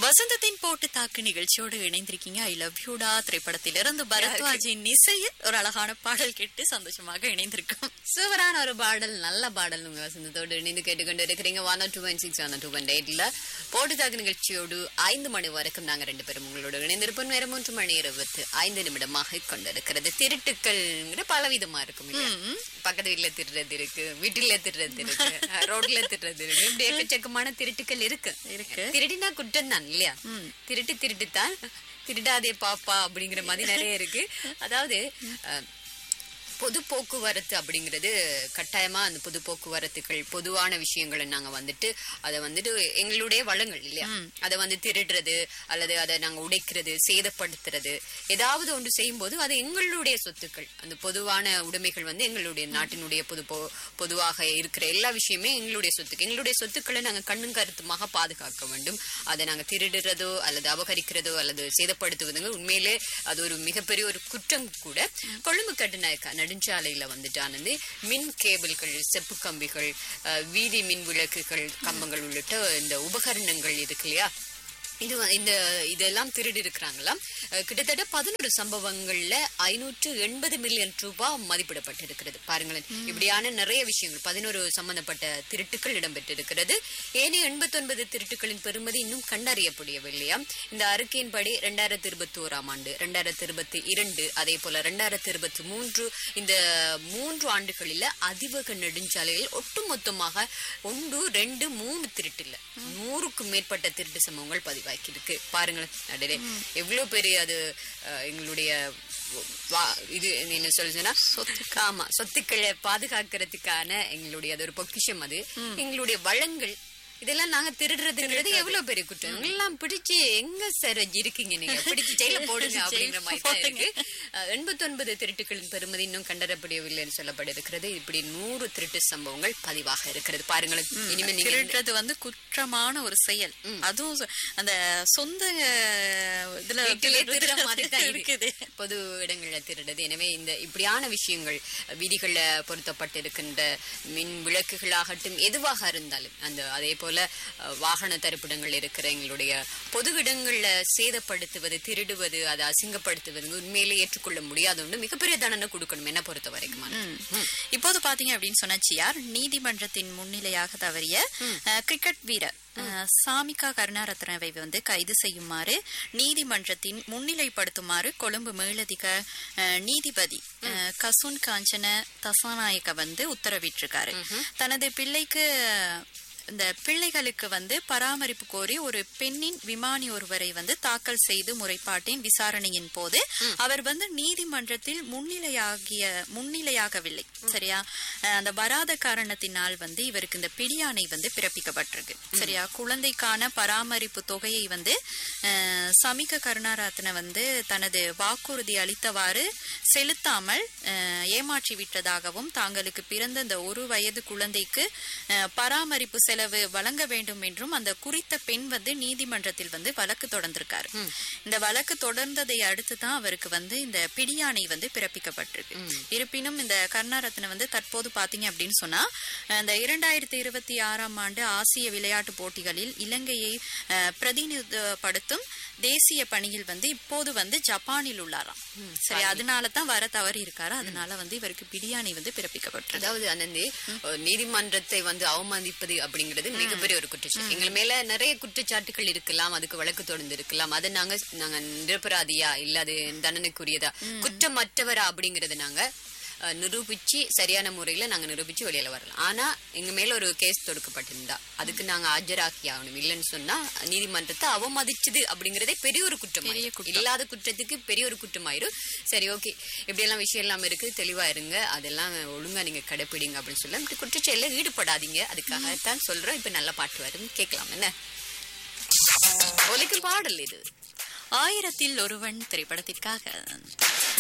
வசந்தத்தின் போட்டு தாக்கு நிகழ்ச்சியோடு இணைந்திருக்கீங்க ஐ லவ் யூடா திரைப்படத்திலிருந்து பரத்வாஜின் இசையில் ஒரு அழகான பாடல் கேட்டு சந்தோஷமாக இணைந்திருக்கோம் சூப்பரான ஒரு பாடல் நல்ல பாடல் உங்க வசந்தத்தோடு இணைந்து கேட்டுக்கொண்டு இருக்கிறீங்க one two one six one two one எயிட்ல போட்டுதாக்கு நிகழ்ச்சியோடு ஐந்து மணி வரைக்கும் நாங்க ரெண்டு பேரும் உங்களோட இணைந்திருப்போம் நேரம் மூன்று மணி இருபத்து ஐந்து நிமிடமாக கொண்டிருக்கிறது திருட்டுக்கள்ங்கிற பலவிதமா இருக்கும் இல்லையா? பக்கத்து வீட்டுல திருடுறது இருக்கு வீட்டுல திருடுறது இருக்கு ரோட்ல திருடுறது இருக்கு இப்படி எக்கச்சக்கமான திருட்டுக்கள் இருக்கு இருக்கு. திருடினா குற்றம் தான் இல்லையா திருட்டு திருட்டுத்தான் திருடாதே பாப்பா அப்படிங்கிற மாதிரி நிறைய இருக்கு அதாவது அஹ், பொது போக்குவரத்து அப்படிங்கிறது கட்டாயமா அந்த பொது போக்குவரத்துகள் பொதுவான விஷயங்களை நாங்க வந்துட்டு அதை வந்துட்டு எங்களுடைய வளங்கள் இல்லையா அதை வந்து திருடுறது அல்லது அதை நாங்க உடைக்கிறது சேதப்படுத்துறது ஏதாவது ஒன்று செய்யும்போது அது எங்களுடைய சொத்துக்கள் அந்த பொதுவான உடைமைகள் வந்து எங்களுடைய நாட்டினுடைய பொது பொ- பொதுவாக இருக்கிற எல்லா விஷயமே எங்களுடைய சொத்துக்கள் எங்களுடைய சொத்துக்களை நாங்க கண்ணும் கருத்துமாக பாதுகாக்க வேண்டும் அதை நாங்க திருடுறதோ அல்லது அபகரிக்கிறதோ அல்லது சேதப்படுத்துவதுங்க உண்மையிலே அது ஒரு மிகப்பெரிய ஒரு குற்றம் கூட கொழும்பு கட்டுநாயக்கா நெடுஞ்சாலையில வந்துட்டு ஆனது மின் கேபிள்கள் செப்பு கம்பிகள் அஹ், வீதி மின் விளக்குகள் கம்பங்கள் உள்ளிட்ட இந்த உபகரணங்கள் இருக்கு இல்லையா இது வ- இந்த இதெல்லாம் திருடி இருக்கிறாங்களாம் அஹ், கிட்டத்தட்ட பதினோரு சம்பவங்கள்ல ஐநூற்று எண்பது மில்லியன் ரூபாய் மதிப்பிடப்பட்டிருக்கிறது பாருங்களேன் இப்படியான நிறைய விஷயங்கள் பதினோரு சம்பந்தப்பட்ட திருட்டுக்கள் இடம்பெற்றிருக்கிறது ஏனைய எண்பத்தொன்பது திருட்டுக்களின் பெறுமதி இன்னும் கண்டறியப்படவில்லையா இந்த அறிக்கையின்படி ரெண்டாயிரத்தி இருபத்தி ஓராம் ஆண்டு ரெண்டாயிரத்தி இருபத்தி இரண்டு அதே போல ரெண்டாயிரத்தி இருபத்தி மூன்று இந்த மூன்று ஆண்டுகளில அதிவேக நெடுஞ்சாலையில் ஒட்டுமொத்தமாக ஒன்று ரெண்டு மூணு திருட்டு இல்ல நூறுக்கும் மேற்பட்ட திருட்டு சம்பவங்கள் பதிவாக்கி இருக்கு பாருங்களேன் அடடே எவ்வளவு பெரிய அது அஹ், எங்களுடைய வா- இது என்ன சொல்லுச்சுன்னா சொத்து ஆமா சொத்துக்களை பாதுகாக்கிறதுக்கான எங்களுடைய அது ஒரு பொக்கிஷம் அது எங்களுடைய வளங்கள் இதெல்லாம் நாங்க திருடுறதுங்கிறது எவ்வளவு பெரிய குற்றம் எல்லாம் பிடிச்சு எங்க சார் இருக்கீங்க நீங்க பிடிச்சு ஜெயில போடுங்க அப்படிங்கிற மாதிரி தான் இருக்கு எண்பத்தி ஒன்பது திருட்டுகளின் பெருமதி இன்னும் கண்டறப்படவில்லைன்னு சொல்லப்பட்டிருக்கிறது இப்படி நூறு திருட்டு சம்பவங்கள் பதிவாக இருக்கிறது பாருங்களேன் இனிமே நீங்க திருடுறது வந்து குற்றமான ஒரு செயல் அதுவும் சொ- அந்த சொந்த அஹ், இதுல வீட்டிலே திருடுற மாதிரி தான் இது. இருக்குது பொது இடங்கள்ல திருடுறது எனவே இந்த இப்படியான விஷயங்கள் வீதிகள்ல பொருத்தப்பட்டிருக்கின்ற மின் விளக்குகளாகட்டும் எதுவாக இருந்தாலும் அந்த அதே போல அஹ், வாகன தரிப்பிடங்கள் இருக்கிற எங்களுடைய பொது இடங்கள்ல சேதப்படுத்துவது திருடுவது அதை அசிங்கப்படுத்துவது உண்மையிலே ஏற்றுக்கொள்ள முடியாத ஒன்று மிகப்பெரிய தண்டனை கொடுக்கணும் என்ன பொறுத்த வரைக்கும் இப்போது பாத்தீங்க அப்படின்னு சொன்னா சியார் நீதிமன்றத்தின் முன்னிலையாக தவறிய அஹ், கிரிக்கெட் வீரர் அஹ், சாமிகா கருணாரத்னவை வந்து கைது செய்யுமாறு நீதிமன்றத்தின் முன்னிலைப்படுத்துமாறு கொழும்பு மேலதிக அஹ், நீதிபதி அஹ், கசுன் காஞ்சன தசாநாயக்க வந்து உத்தரவிட்டிருக்காரு தனது பிள்ளைக்கு இந்த பிள்ளைகளுக்கு வந்து பராமரிப்பு கோரி ஒரு பெண்ணின் விமானி ஒருவரை வந்து தாக்கல் செய்து முறைப்பாட்டின் விசாரணையின் போது அவர் வந்து நீதிமன்றத்தில் முன்னிலையாகிய முன்னிலையாகவில்லை சரியா அஹ் அந்த வராத காரணத்தினால் வந்து இவருக்கு இந்த பிடியாணை வந்து பிறப்பிக்கப்பட்டிருக்கு சரியா குழந்தைக்கான பராமரிப்பு தொகையை வந்து அஹ், சமிக கருணாரத்ன வந்து தனது வாக்குறுதி அளித்தவாறு செலுத்தாமல் அஹ், ஏமாற்றி விட்டதாகவும் தாங்களுக்கு பிறந்த இந்த ஒரு வயது குழந்தைக்கு அஹ், பராமரிப்பு செலவு வழங்க வேண்டும் என்றும் அந்த குறித்த பெண் வந்து நீதிமன்றத்தில் வந்து வழக்கு தொடர்ந்திருக்காரு இந்த வழக்கு தொடர்ந்ததை அடுத்து தான் அவருக்கு வந்து இந்த பிடியாணை வந்து பிறப்பிக்கப்பட்டிருக்கு இருப்பினும் இந்த கருணாரத்ன வந்து தற்போது பாத்தீங்க அப்படின்னு சொன்னா அஹ், இந்த இரண்டாயிரத்தி இருபத்தி ஆறாம் ஆண்டு ஆசிய விளையாட்டு போட்டிகளில் இலங்கையை அஹ், பிரதிநிதித்துவப்படுத்தும் தேசிய பணியில் வந்து இப்போது வந்து ஜப்பானில் உள்ளாராம் சரி அதனால தான் வர தவறி இருக்காரு அதனால வந்து இவருக்கு பிடியாணை வந்து பிறப்பிக்கப்பட்டிருக்கு அதாவது அனந்தி அஹ், நீதிமன்றத்தை வந்து அவமதிப்பது அப்படிங்கிறது மிகப்பெரிய ஒரு குற்றச்சாட்டு எங்கள் மேல நிறைய குற்றச்சாட்டுகள் இருக்கலாம் அதுக்கு வழக்கு தொடர்ந்து இருக்கலாம் அதை நாங்க நாங்க நிரபராதியா இல்ல அது தண்டனைக்குரியதா குற்றமற்றவரா அப்படிங்கறத நாங்க அஹ், நிரூபிச்சு சரியான முறையில நாங்க நிரூபிச்சு வெளியில வரலாம் ஆனா எங்க மேல ஒரு கேஸ் தொடுக்கப்பட்டிருந்தா அதுக்கு நாங்க ஆஜராக்கி ஆகணும் இல்லைன்னு சொன்னா நீதிமன்றத்தை அவமதிச்சது அப்படிங்கறதே பெரிய ஒரு குற்றம் பெரிய இல்லாத குற்றத்துக்கு பெரிய ஒரு குற்றமாயிரும் சரி ஓகே இப்படி எல்லாம் விஷயம் எல்லாம் இருக்கு தெளிவா இருங்க அதெல்லாம் ஒழுங்கா நீங்க கடைப்பிடிங்க அப்படின்னு சொல்ல இப்படி குற்றச்செயல ஈடுபடாதீங்க அதுக்காகத்தான் சொல்றோம் இப்ப நல்ல பாட்டு வரும் கேட்கலாம் என்ன ஒலிக்கும் பாடல் இது ஆயிரத்தில் ஒருவன் திரைப்படத்திற்காக